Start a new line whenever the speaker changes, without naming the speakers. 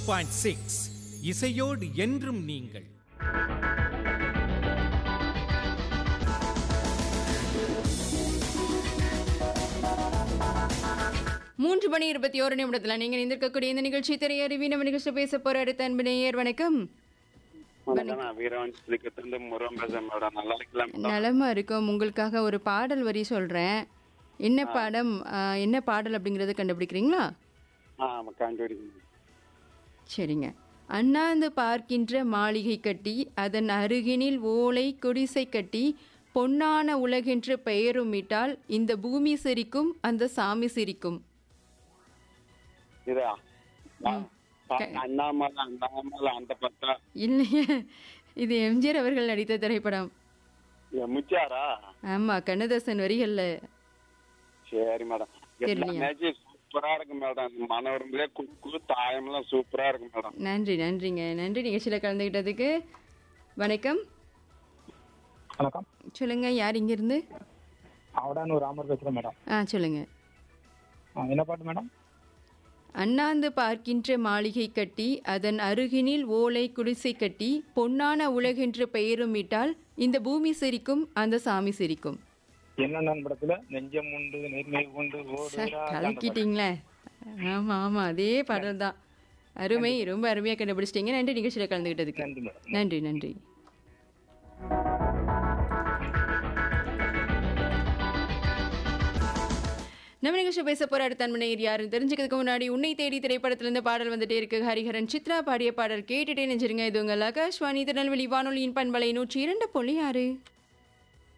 Point six இசையோடு என்றும் நீங்கள்
மூன்று மணி இருபத்தி ஓரு நிமிடத்துல நீங்க நிந்திருக்கக்கூடிய இந்த நிகழ்ச்சி திரையறிவி நம்ம நிகழ்ச்சி பேச போற அடுத்த அன்பு நேயர் வணக்கம்
வணக்கம் நான் வீரவன்சத்துக்கு முருகன் பேசுறேன் மேடம் நல்லா இருக்கலாம் மேடம்
நலமா இருக்கும் உங்களுக்காக ஒரு பாடல் வரி சொல்றேன் என்ன பாடம் ஆ, என்ன பாடல் அப்படிங்கறத கண்டுபிடிக்கிறீங்களா
ஆ ஆமா கண்டுபிடிக்கணும்
சரிங்க அண்ணாந்து பார்க்கின்ற மாளிகை கட்டி அதன் அருகினில் ஓலை குடிசை கட்டி பொன்னான உலகென்று பெயருமிட்டால் இந்த பூமி சிரிக்கும் அந்த சாமி சிரிக்கும்
இதா ஆ, பா- அண்ணாமலை அண்ணாமலை அந்த பத்தா
இல்லையே இது எம்ஜிஆர் அவர்கள் நடித்த திரைப்படம்
முச்சாரா
ஆமா கண்ணதாசன் வரிகள்ல
சரி மேடம் எல்லா
தெரியலையா?
மேட்சும் சூப்பரா இருக்கு மேடம் மனோரம்பே குக்கு தாயம்லாம் சூப்பரா இருக்கு மேடம்
நன்றி நன்றிங்க நன்றி நிகழ்ச்சியில் கலந்துக்கிட்டதுக்கு வணக்கம்
வணக்கம்
சொல்லுங்க யார் இங்கிருந்து
அவடான்னு ராமர் பேசுறேன் மேடம்
ஆ சொல்லுங்க
ஆ, என்ன பாட்டு மேடம்
அண்ணாந்து பார்க்கின்ற மாளிகை கட்டி அதன் அருகினில் ஓலை குடிசை கட்டி பொன்னான உலகென்று பெயருமிட்டால் இந்த பூமி சிரிக்கும் அந்த சாமி சிரிக்கும்
என்ன படத்துல நெஞ்சம் உண்டு நேர்மை உண்டு
சார்
ஓடுறா
கலக்கிட்டீங்களே ஆமா ஆமா அதே பாடல் தான் அருமை ரொம்ப அருமையா கண்டுபிடிச்சிட்டீங்க நன்றி நிகழ்ச்சியில் கலந்துக்கிட்டதுக்கு
நன்றி மேடம்
நன்றி நன்றி நம்ம நிகழ்ச்சி பேச போற அடுத்த அன்பனையர் யாருன்னு தெரிஞ்சுக்கிறதுக்கு முன்னாடி உன்னை தேடி திரைப்படத்திலிருந்து பாடல் வந்துட்டே இருக்கு ஹரிஹரன் சித்ரா பாடிய பாடல் கேட்டுட்டே நெஞ்சிருங்க இது உங்கள் ஆகாஷ்வாணி திருநெல்வேலி வானொலியின் பண்பலை நூற்றி இரண்டு புள்ளி ஆறு